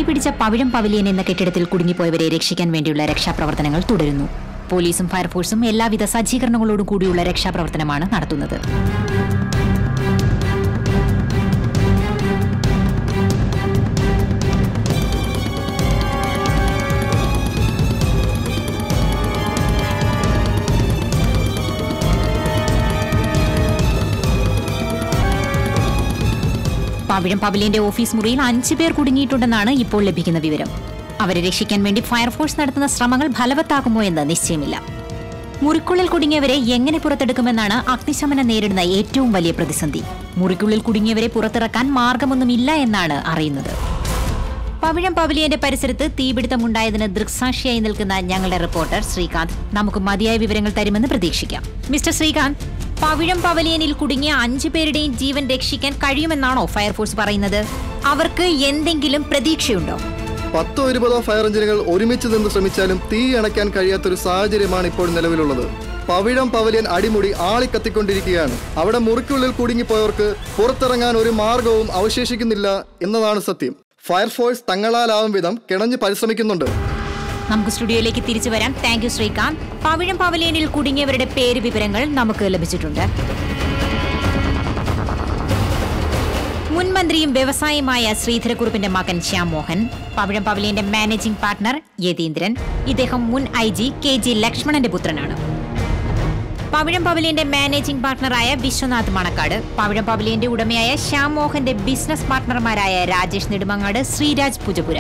തീപിടിച്ച പവിഴം pavilion എന്ന കെട്ടിടത്തിൽ കുടുങ്ങിപ്പോയവരെ രക്ഷിക്കാൻ വേണ്ടിയുള്ള രക്ഷാപ്രവർത്തനങ്ങൾ തുടരുന്നു പോലീസും ഫയർഫോഴ്സും എല്ലാവിധ സജ്ജീകരണങ്ങളോടും കൂടിയുള്ള രക്ഷാപ്രവർത്തനമാണ് നടത്തുന്നത് പവിഴം പവലിയന്റെ ഓഫീസ് മുറിയിൽ അഞ്ചു പേർ കുടുങ്ങിയിട്ടുണ്ടെന്നാണ് ഇപ്പോൾ ലഭിക്കുന്ന വിവരം അവരെ രക്ഷിക്കാൻ വേണ്ടി ഫയർഫോഴ്സ് നടത്തുന്ന ശ്രമങ്ങൾ ഫലവത്താകുമോ എന്ന് നിശ്ചയമില്ല മുറിക്കുള്ളിൽ കുടുങ്ങിയവരെ എങ്ങനെ പുറത്തെടുക്കുമെന്നാണ് അഗ്നിശമനം നേരിടുന്ന ഏറ്റവും വലിയ പ്രതിസന്ധി മുറിക്കുള്ളിൽ കുടുങ്ങിയവരെ പുറത്തിറക്കാൻ മാർഗമൊന്നുമില്ല എന്നാണ് അറിയുന്നത് പവിഴം പവലിയന്റെ പരിസരത്ത് തീപിടുത്തമുണ്ടായതിന് ദൃക്സാക്ഷിയായി നിൽക്കുന്ന ഞങ്ങളുടെ റിപ്പോർട്ടർ ശ്രീകാന്ത് നമുക്ക് മതിയായ വിവരങ്ങൾ തരുമെന്ന് പ്രതീക്ഷിക്കാം മിസ്റ്റർ ശ്രീകാന്ത് പവിഴം പവലിയനിൽ കുടുങ്ങിയ അഞ്ചു പേരുടെയും ജീവൻ രക്ഷിക്കാൻ കഴിയുമെന്നാണോ ഫയർഫോഴ്സ് പറയുന്നത് അവർക്ക് എന്തെങ്കിലും പ്രതീക്ഷയുണ്ടോ പത്തോ ഇരുപതോ ഫയർ എഞ്ചിനുകൾ ഒരുമിച്ച് നിന്ന് ശ്രമിച്ചാലും തീ അണയ്ക്കാൻ കഴിയാത്തൊരു സാഹചര്യമാണ് ഇപ്പോൾ നിലവിലുള്ളത് പവിഴം പവലിയൻ അടിമുടി ആളിക്കത്തിക്കൊണ്ടിരിക്കുകയാണ് അവിടെ മുറിക്കുള്ളിൽ കുടുങ്ങിപ്പോയവർക്ക് പുറത്തിറങ്ങാൻ ഒരു മാർഗവും അവശേഷിക്കുന്നില്ല എന്നതാണ് സത്യം ഫയർഫോഴ്സ് തങ്ങളാലാവും വിധം കിണഞ്ഞ് പരിശ്രമിക്കുന്നുണ്ട് നമുക്ക് സ്റ്റുഡിയോയിലേക്ക് തിരിച്ചു വരാം താങ്ക് യു ശ്രീകാന്ത് പവിഴം പവലിയനിൽ കുടുങ്ങിയവരുടെ പേര് വിവരങ്ങൾ നമുക്ക് ലഭിച്ചിട്ടുണ്ട് മുൻ മന്ത്രിയും വ്യവസായിയുമായ ശ്രീധരക്കുറുപ്പിന്റെ മകൻ ശ്യാം മോഹൻ പവിഴം പവലിയന്റെ മാനേജിംഗ് പാർട്ണർ യതീന്ദ്രൻ ഇദ്ദേഹം മുൻ ഐ ജി കെ ജി ലക്ഷ്മണന്റെ പുത്രനാണ് പവിഴം പവലിയന്റെ മാനേജിംഗ് പാർട്ണറായ വിശ്വനാഥ് മണക്കാട് പവിഴം പവലിയന്റെ ഉടമയായ ശ്യാം മോഹന്റെ ബിസിനസ് പാർട്ണർമാരായ രാജേഷ് നെടുമങ്ങാട് ശ്രീരാജ് പുജപുര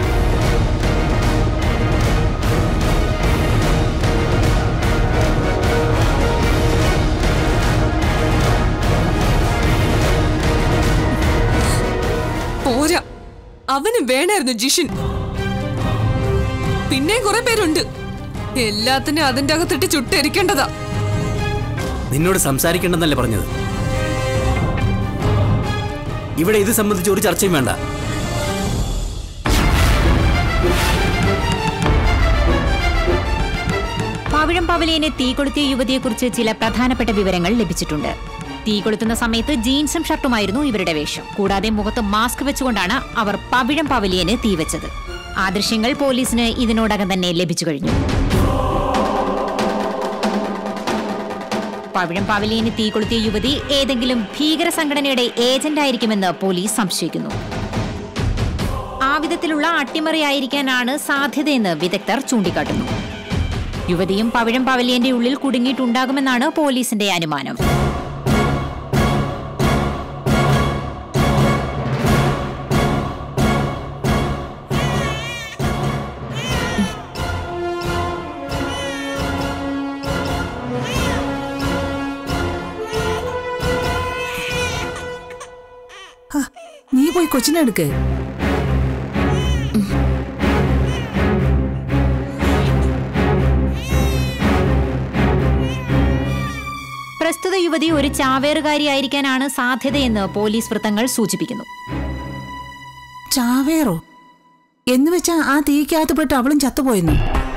പോരാ അവന് വേണായിരുന്നു ജിഷിൻ പിന്നെ കുറെ പേരുണ്ട് എല്ലാത്തിനും അതിന്റെ അകത്തിട്ട് ചുട്ടെരിക്കേണ്ടതാ നിന്നോട് സംസാരിക്കേണ്ടെന്നല്ലേ പറഞ്ഞത് ഇവിടെ ഇത് സംബന്ധിച്ച് ഒരു ചർച്ചയും വേണ്ട പവിഴം പവലിയനെ തീ കൊളുത്തിയ യുവതിയെക്കുറിച്ച് ചില പ്രധാനപ്പെട്ട വിവരങ്ങൾ ലഭിച്ചിട്ടുണ്ട് തീ കൊളുത്തുന്ന സമയത്ത് ജീൻസും ഷർട്ടുമായിരുന്നു ഇവരുടെ വേഷം കൂടാതെ മുഖത്ത് മാസ്ക് വെച്ചുകൊണ്ടാണ് അവർ പവിഴം പവലിയന് തീവച്ചത് ആ ദൃശ്യങ്ങൾ പോലീസിന് ഇതിനോടകം തന്നെ ലഭിച്ചു കഴിഞ്ഞു പവിഴം പവലിയന് തീ കൊളുത്തിയ യുവതി ഏതെങ്കിലും ഭീകര സംഘടനയുടെ ഏജന്റ് ആയിരിക്കുമെന്ന് പോലീസ് സംശയിക്കുന്നു ആ വിധത്തിലുള്ള അട്ടിമറിയായിരിക്കാനാണ് സാധ്യതയെന്ന് വിദഗ്ധർ ചൂണ്ടിക്കാട്ടുന്നു യുവതിയും പവിഴം പവലിയന്റെ ഉള്ളിൽ കുടുങ്ങിയിട്ടുണ്ടാകുമെന്നാണ് പോലീസിന്റെ അനുമാനം ഹ, നീ പോയി കൊച്ചിനെ എടുക്ക് പ്രസ്തുത യുവതി ഒരു ചാവേറുകാരിയായിരിക്കാനാണ് സാധ്യതയെന്ന് പോലീസ് വൃത്തങ്ങൾ സൂചിപ്പിക്കുന്നു ചാവേറോ എന്ന് വെച്ചാ ആ തീക്കകത്ത് പെട്ട് അവളും ചത്തുപോയെന്നു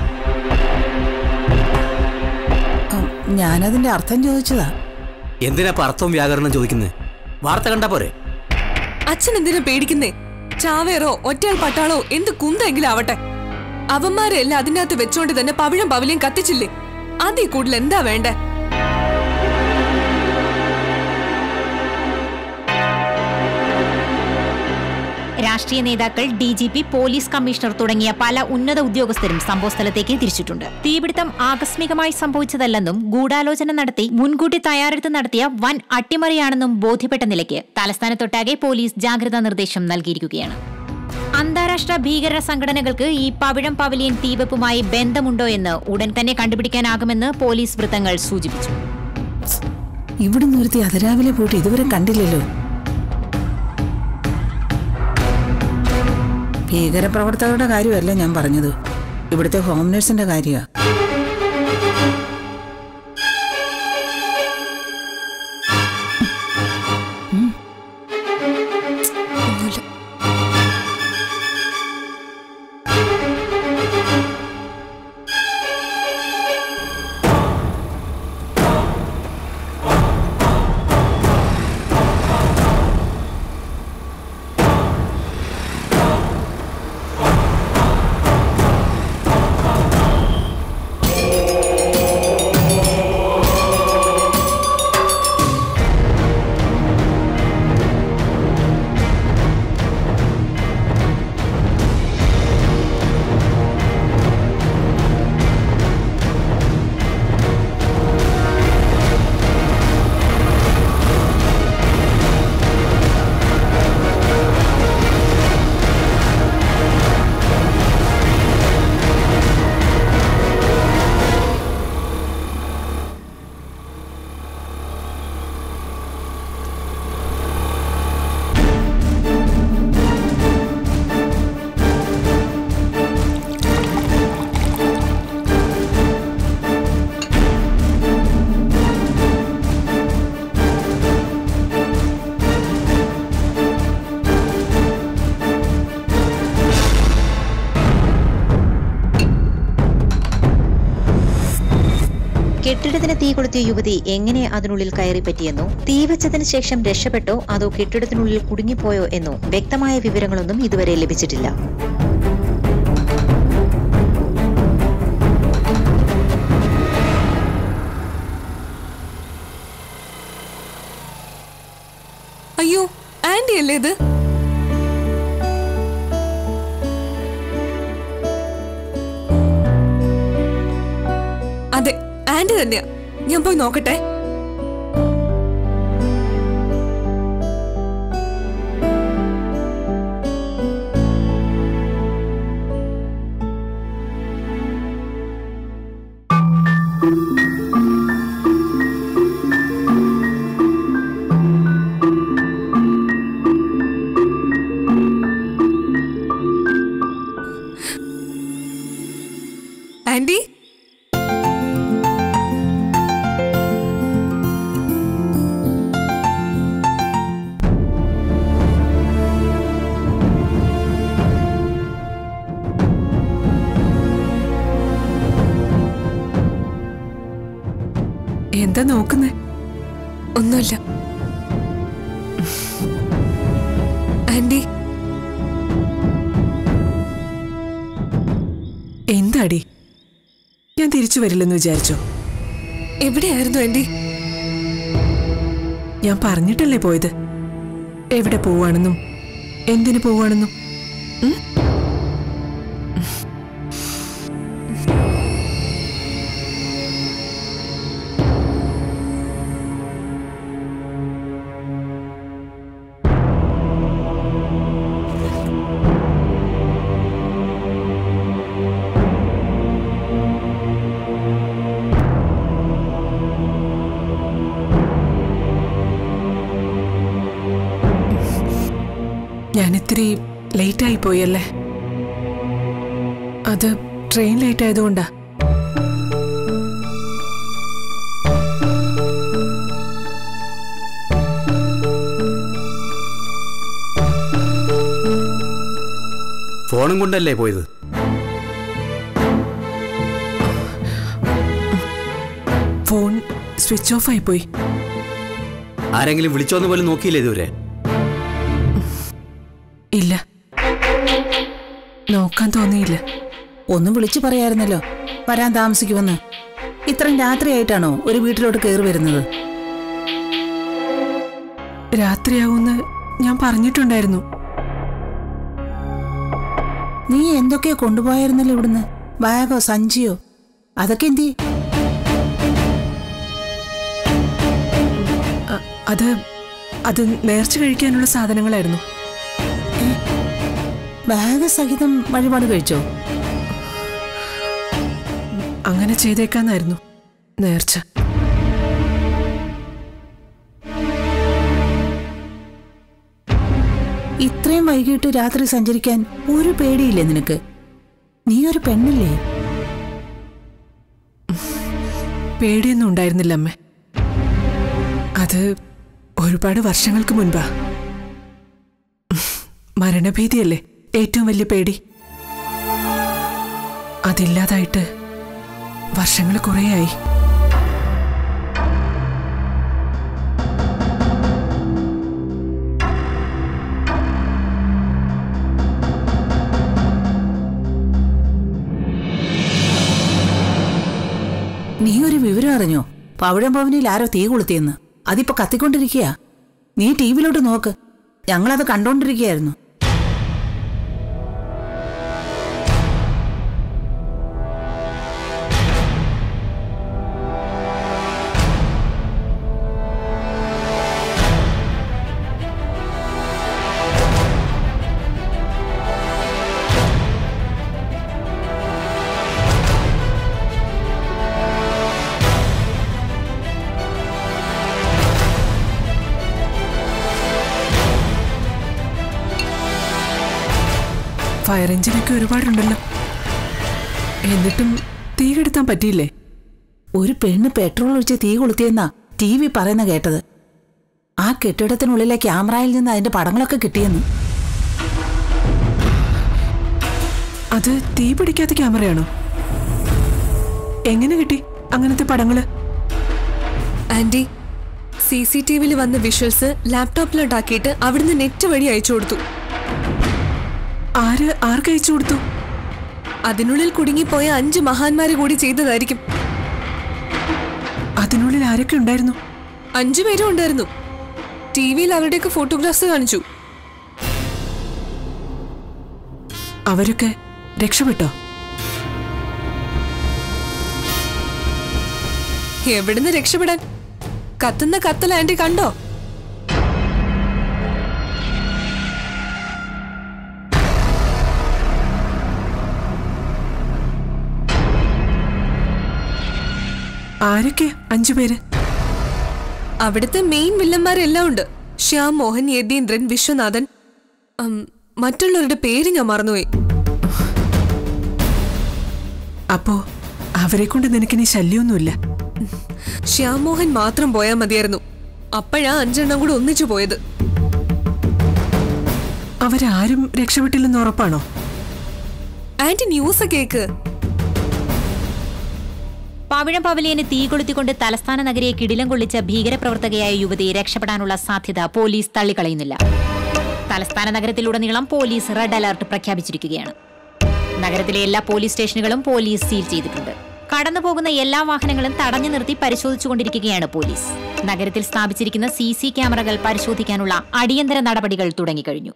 ഉം, ഞാനതിന്റെ അർത്ഥം ചോദിച്ചതാ എന്തിനാ ഇപ്പൊ അർത്ഥവും വ്യാകരണം ചോദിക്കുന്നത് വാർത്ത കണ്ടാ പോരെ അച്ഛൻ എന്തിനാ പേടിക്കുന്നേ ചാവേറോ ഒറ്റയാൾ പട്ടാളോ എന്ത് കുന്തെങ്കിലും ആവട്ടെ അവന്മാരെല്ലാം അതിനകത്ത് വെച്ചോണ്ട് തന്നെ പവിഴം പവലിയും കത്തിച്ചില്ലേ അതീ കൂടുതൽ എന്താ വേണ്ടേ രാഷ്ട്രീയ നേതാക്കൾ D G P police commissioner തുടങ്ങിയ പല ഉന്നത ഉദ്യോഗസ്ഥരും സംഭവസ്ഥലത്തേക്ക് തിരിച്ചിട്ടുണ്ട് തീപിടുത്തം ആകസ്മികമായി സംഭവിച്ചതല്ലെന്നും ഗൂഢാലോചന നടത്തി മുൻകൂട്ടി തയ്യാറെടുത്ത് നടത്തിയ വൻ അട്ടിമറിയാണെന്നും ബോധ്യപ്പെട്ട നിലയ്ക്ക് തലസ്ഥാനത്തൊട്ടാകെ പോലീസ് ജാഗ്രതാ നിർദ്ദേശം നൽകിയിരിക്കുകയാണ് അന്താരാഷ്ട്ര ഭീകര സംഘടനകൾക്ക് ഈ പവിഴം പവലിയൻ തീവെപ്പുമായി ബന്ധമുണ്ടോ എന്ന് ഉടൻ തന്നെ കണ്ടുപിടിക്കാനാകുമെന്ന് പോലീസ് വൃത്തങ്ങൾ സൂചിപ്പിച്ചു ഇവിടുന്ന് ഒരുത്തി അതിരാവിലെ പോയിട്ട് ഇതുവരെ കണ്ടില്ലല്ലോ ഭീകരപ്രവർത്തകരുടെ കാര്യമല്ല ഞാൻ പറഞ്ഞത് ഇവിടുത്തെ ഹോം നേഴ്സിന്റെ കാര്യമാണ് ഒന്നുമില്ല കെട്ടിടത്തിന് തീ കൊളുത്തിയ യുവതി എങ്ങനെ അതിനുള്ളിൽ കയറി പറ്റിയെന്നോ തീ വെച്ചതിന് ശേഷം രക്ഷപ്പെട്ടോ അതോ കെട്ടിടത്തിനുള്ളിൽ കുടുങ്ങിപ്പോയോ എന്നോ വ്യക്തമായ വിവരങ്ങളൊന്നും ഇതുവരെ ലഭിച്ചിട്ടില്ല അയ്യോ ആന്റി അല്ലേ ഇത് അതെ ആന്റി തന്നെയാ ഞാൻ പോയി നോക്കട്ടെ ആന്റി എന്താ നോക്കുന്നേ ഒന്നുമില്ല ആന്റി എന്താടി ഞാൻ തിരിച്ചു വരില്ലെന്ന് വിചാരിച്ചോ എവിടെയായിരുന്നു ആന്റി ഞാൻ പറഞ്ഞിട്ടല്ലേ പോയത് എവിടെ പോവാണെന്നും എന്തിനു പോവാണെന്നും ഉം? ഞാൻ ഇത്തിരി ലേറ്റായി പോയല്ലേ അത് ട്രെയിൻ ലേറ്റ് ആയതുകൊണ്ടാ ഫോണും കൊണ്ടല്ലേ പോയത് ഫോൺ സ്വിച്ച് ഓഫ് ആയി പോയി ആരെങ്കിലും വിളിച്ചോന്ന് പോലും നോക്കിയില്ലേ ഇതുവരെ ഇല്ല നോക്കാൻ തോന്നിയില്ല ഒന്ന് വിളിച്ചു പറയായിരുന്നല്ലോ വരാൻ താമസിക്കുമെന്ന് ഇത്രയും രാത്രിയായിട്ടാണോ ഒരു വീട്ടിലോട്ട് കയറി വരുന്നത് രാത്രിയാവുമെന്ന് ഞാൻ പറഞ്ഞിട്ടുണ്ടായിരുന്നു നീ എന്തൊക്കെയോ കൊണ്ടുപോയായിരുന്നല്ലോ ഇവിടുന്ന് ബാഗോ സഞ്ചിയോ അതൊക്കെ എന്തി അ- അത് അത് നേർച്ച കഴിക്കാനുള്ള സാധനങ്ങളായിരുന്നു ബാഗ് സഹിതം വഴിപാട് കഴിച്ചോ അങ്ങനെ ചെയ്തേക്കാന്നായിരുന്നു നേർച്ച ഇത്രയും വൈകിട്ട് രാത്രി സഞ്ചരിക്കാൻ ഒരു പേടിയില്ലേ നിനക്ക് നീ ഒരു പെണ്ണില്ലേ പേടിയൊന്നും ഉണ്ടായിരുന്നില്ല അമ്മേ അത് ഒരുപാട് വർഷങ്ങൾക്ക് മുൻപാ മരണഭീതിയല്ലേ ഏറ്റവും വലിയ പേടി അതില്ലാതായിട്ട് വർഷങ്ങൾ കുറേയായി നീ ഒരു വിവരം അറിഞ്ഞോ പവിഴം ഭവനിൽ ആരോ തീ കൊളുത്തിയെന്ന് അതിപ്പോ കത്തിക്കൊണ്ടിരിക്കുക നീ ടി വിയിലോട്ട് നോക്ക് ഞങ്ങളത് കണ്ടോണ്ടിരിക്കുകയായിരുന്നു ഫയർ എഞ്ചിനൊക്കെ ഒരുപാടുണ്ടല്ലോ എന്നിട്ടും തീ കെടുത്താൻ പറ്റിയില്ലേ ഒരു പെണ്ണ് പെട്രോൾ ഒഴിച്ച് തീ കൊളുത്തിയെന്നാ ടി വി പറയുന്ന കേട്ടത് ആ കെട്ടിടത്തിനുള്ളിലെ ക്യാമറയിൽ നിന്ന് അതിന്റെ പടങ്ങളൊക്കെ കിട്ടിയെന്ന് അത് തീ പിടിക്കാത്ത ക്യാമറയാണോ എങ്ങനെ കിട്ടി അങ്ങനത്തെ പടങ്ങള് ആന്റി സി സി ടി വിയിൽ വന്ന വിഷ്വൽസ് ലാപ്ടോപ്പിലോട്ടാക്കിയിട്ട് അവിടുന്ന് നെറ്റ് വഴി അയച്ചു കൊടുത്തു ആര് ആർക്ക് അയച്ചു കൊടുത്തു അതിനുള്ളിൽ കുടുങ്ങിപ്പോയ അഞ്ച് മഹാന്മാര് കൂടി ചെയ്തതായിരിക്കും അതിനുള്ളിൽ ആരൊക്കെ ഉണ്ടായിരുന്നു അഞ്ചു പേരും ഉണ്ടായിരുന്നു ടി വിയിൽ അവരുടെയൊക്കെ ഫോട്ടോഗ്രാഫ്സ് കാണിച്ചു അവരൊക്കെ രക്ഷപ്പെട്ടോ എവിടുന്ന് രക്ഷപ്പെടാൻ കത്തുന്ന കത്തൽ ആന്റി കണ്ടോ ആരൊക്കെ അഞ്ചു പേര് അവിടുത്തെ മെയിൻ വില്ലന്മാരെല്ലാം ഉണ്ട് ശ്യാം മോഹൻ യതീന്ദ്രൻ വിശ്വനാഥൻ ഉം, മറ്റുള്ളവരുടെ പേര് ഞാൻ മറന്നുപോയി അപ്പോ അവരെ കൊണ്ട് നിനക്കിനി ശല്യമൊന്നുമില്ല ശ്യാം മോഹൻ മാത്രം പോയാൽ മതിയായിരുന്നു അപ്പോഴാ അഞ്ചെണ്ണം കൂടെ ഒന്നിച്ചു പോയത് അവരാരും രക്ഷപ്പെട്ടില്ലെന്ന് ഉറപ്പാണോ ആന്റി ന്യൂസ് കേക്ക് പവിഴം പവലിയന് തീ കൊളുത്തിക്കൊണ്ട് തലസ്ഥാന നഗരിയെ കിടിലം കൊള്ളിച്ച ഭീകരപ്രവർത്തകയായ യുവതി രക്ഷപ്പെടാനുള്ള സാധ്യത പോലീസ് തള്ളിക്കളയുന്നില്ല തലസ്ഥാന നഗരത്തിലുടനീളം പോലീസ് റെഡ് അലർട്ട് പ്രഖ്യാപിച്ചിരിക്കുകയാണ് നഗരത്തിലെ എല്ലാ പോലീസ് സ്റ്റേഷനുകളും പോലീസ് സീൽ ചെയ്തിട്ടുണ്ട് കടന്നുപോകുന്ന എല്ലാ വാഹനങ്ങളും തടഞ്ഞു നിർത്തി പരിശോധിച്ചുകൊണ്ടിരിക്കുകയാണ് പോലീസ് നഗരത്തിൽ സ്ഥാപിച്ചിരിക്കുന്ന സി സി ക്യാമറകൾ പരിശോധിക്കാനുള്ള അടിയന്തര നടപടികൾ തുടങ്ങിക്കഴിഞ്ഞു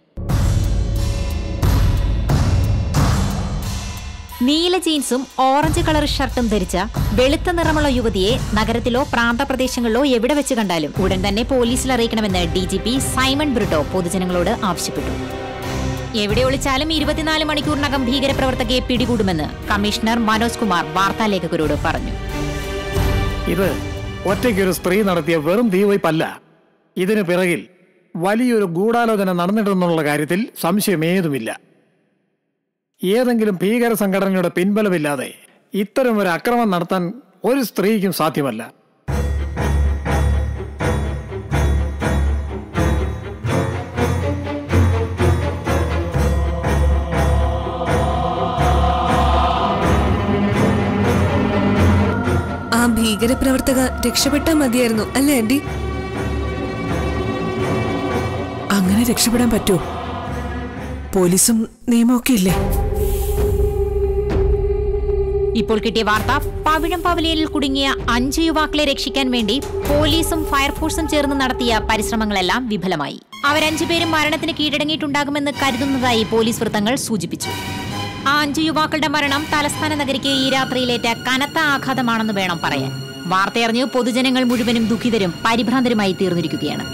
നീല ജീൻസും ഓറഞ്ച് കളർ ഷർട്ടും ധരിച്ച വെളുത്ത നിറമുള്ള യുവതിയെ നഗരത്തിലോ പ്രാന്തപ്രദേശങ്ങളിലോ എവിടെ വെച്ച് കണ്ടാലും ഉടൻ തന്നെ പോലീസിൽ അറിയിക്കണമെന്ന് D G P Simon Britto പൊതുജനങ്ങളോട് ആവശ്യപ്പെട്ടു എവിടെ ഒളിച്ചാലും ഇരുപത്തിനാല് മണിക്കൂറിനകം ഭീകരപ്രവർത്തകയെ പിടികൂടുമെന്ന് കമ്മീഷണർ മനോജ് കുമാർ വാർത്താലേഖകരോട് പറഞ്ഞു ഇത് ഒറ്റയ്ക്കൊരു സ്ത്രീ നടത്തിയ വെറും തീവയ്പല്ല ഇതിനു പിറകിൽ വലിയൊരു ഗൂഢാലോചന നടന്നിട്ടുണ്ടെന്നുള്ള കാര്യത്തിൽ സംശയമേതുമില്ല ഏതെങ്കിലും ഭീകര സംഘടനയുടെ പിൻബലമില്ലാതെ ഇത്തരം ഒരു അക്രമം നടത്താൻ ഒരു സ്ത്രീക്കും സാധ്യമല്ല ആ ഭീകരപ്രവർത്തക രക്ഷപ്പെട്ടാ മതിയായിരുന്നു അല്ലേ ആന്റി അങ്ങനെ രക്ഷപ്പെടാൻ പറ്റുമോ പോലീസും നിയമമൊക്കെ ഇല്ലേ ഇപ്പോൾ കിട്ടിയ വാർത്ത പവിഴം പവലിയനിൽ കുടുങ്ങിയ അഞ്ച് യുവാക്കളെ രക്ഷിക്കാൻ വേണ്ടി പോലീസും ഫയർഫോഴ്സും ചേർന്ന് നടത്തിയ പരിശ്രമങ്ങളെല്ലാം വിഫലമായി അവരഞ്ചുപേരും മരണത്തിന് കീഴടങ്ങിയിട്ടുണ്ടാകുമെന്ന് കരുതുന്നതായി പോലീസ് വൃത്തങ്ങൾ സൂചിപ്പിച്ചു ആ അഞ്ചു യുവാക്കളുടെ മരണം തലസ്ഥാന നഗരിക്ക് ഈ രാത്രിയിലേറ്റ കനത്ത ആഘാതമാണെന്ന് വേണം പറയാൻ വാർത്തയറിഞ്ഞ് പൊതുജനങ്ങൾ മുഴുവനും ദുഃഖിതരും പരിഭ്രാന്തരുമായി തീർന്നിരിക്കുകയാണ്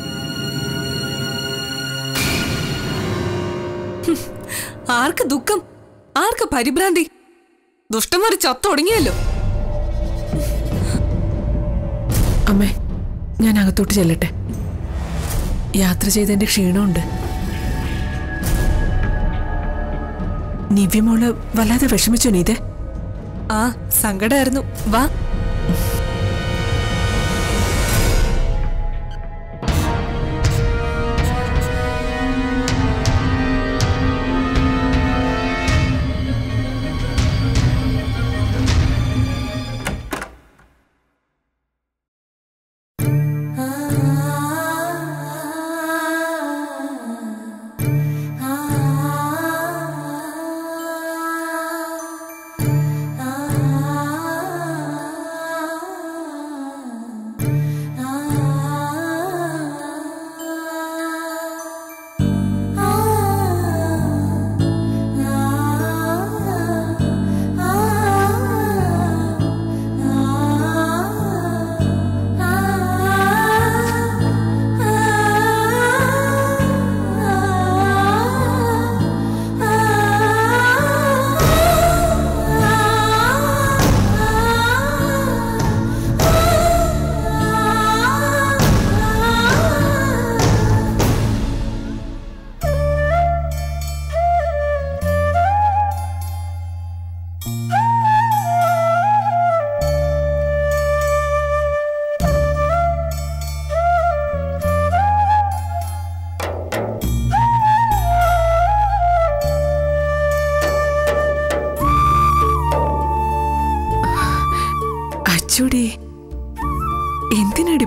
ആർക്ക് ദുഃഖം ആർക്ക് പരിഭ്രാന്തി ദുഷ്ടന്മാര് ചത്തൊടങ്ങിയല്ലോ അമ്മേ ഞാൻ അകത്തോട്ട് ചെല്ലട്ടെ യാത്ര ചെയ്തതിന്റെ ക്ഷീണമുണ്ട് നിവ്യമോള് വല്ലാതെ വിഷമിച്ചോ നീതെ ആ സങ്കടായിരുന്നു വാ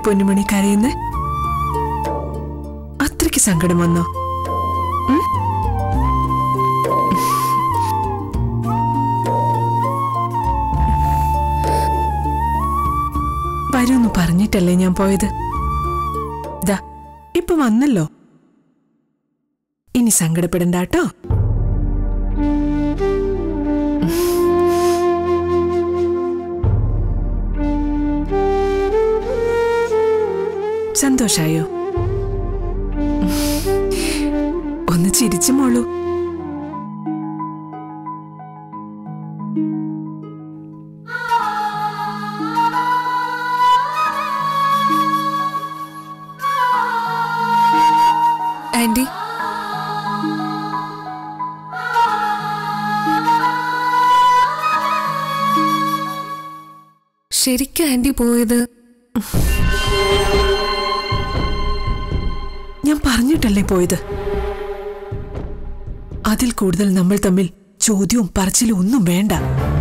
പൊന്നുമണി കരയുന്നേ അത്രയ്ക്ക് സങ്കടം വന്നോ ഉം? വരൂന്ന് പറഞ്ഞിട്ടല്ലേ ഞാൻ പോയത് ദാ ഇപ്പൊ വന്നല്ലോ ഇനി സങ്കടപ്പെടണ്ട കേട്ടോ സന്തോഷായോ ഒന്ന് ചിരിച്ചു മോളൂ ആന്റി ശരിക്കും ആന്റി പോയത് ഞാൻ പറഞ്ഞിട്ടല്ലേ പോയത് അതിൽ കൂടുതൽ നമ്മൾ തമ്മിൽ ചോദ്യവും പറച്ചിലും ഒന്നും വേണ്ട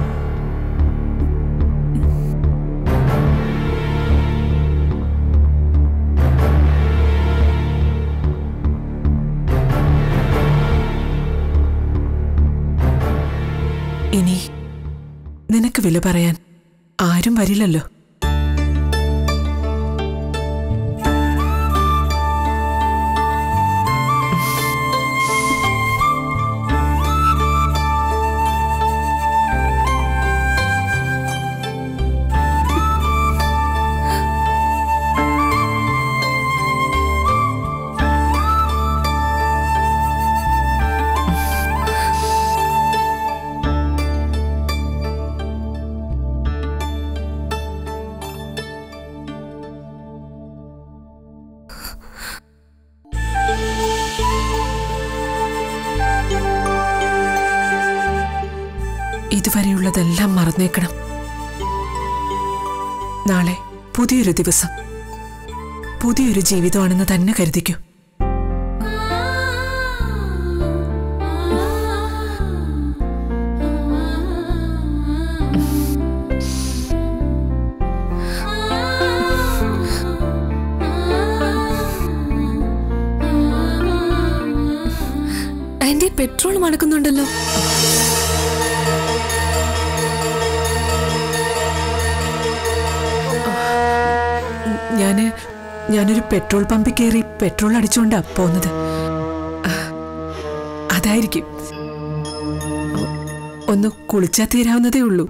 ഇനി നിനക്ക് വില പറയാൻ ആരും വരില്ലല്ലോ ഇതുവരെയുള്ളതെല്ലാം മറന്നേക്കണം നാളെ പുതിയൊരു ദിവസം പുതിയൊരു ജീവിതമാണെന്ന് തന്നെ കരുതിക്കൂ ആന്റി പെട്രോൾ മണക്കുന്നുണ്ടല്ലോ ഞാന് ഞാനൊരു പെട്രോൾ പമ്പിൽ കയറി പെട്രോൾ അടിച്ചുകൊണ്ടാ പോന്നത് ആ, അതായിരിക്കും ഒ- ഒന്ന് കുളിച്ചാ തീരാവുന്നതേ ഉള്ളൂ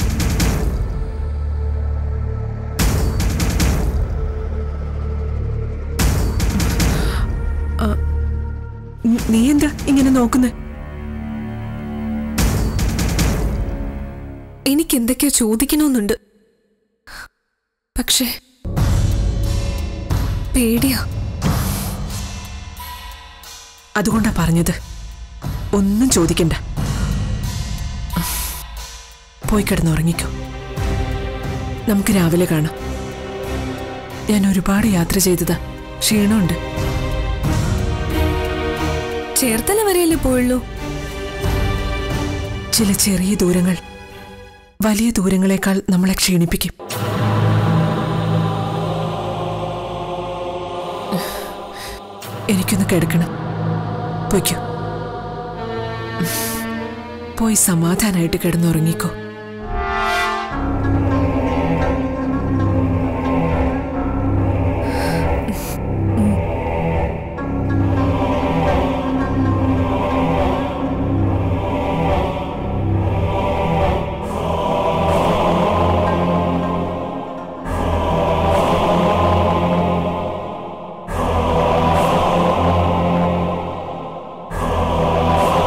ആ, നി- നീ എന്താ ഇങ്ങനെ നോക്കുന്നേ എനിക്ക് എന്തൊക്കെയോ ചോദിക്കണമെന്നുണ്ട് പക്ഷേ പേടിയാ അതുകൊണ്ടാ പറഞ്ഞത് ഒന്നും ചോദിക്കണ്ട പോയി കിടന്നുറങ്ങിക്കോ നമുക്ക് രാവിലെ കാണാം ഞാൻ ഒരുപാട് യാത്ര ചെയ്തതാ ക്ഷീണമുണ്ട് ചേർത്തല വരെയല്ലേ പോയുള്ളൂ ചില ചെറിയ ദൂരങ്ങൾ വലിയ ദൂരങ്ങളെക്കാൾ നമ്മളെ ക്ഷീണിപ്പിക്കും എനിക്കൊന്ന് കിടക്കണം പൊയ്ക്കോ പോയി സമാധാനായിട്ട് കിടന്നുറങ്ങിക്കോ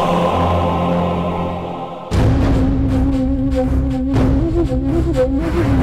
Thank you.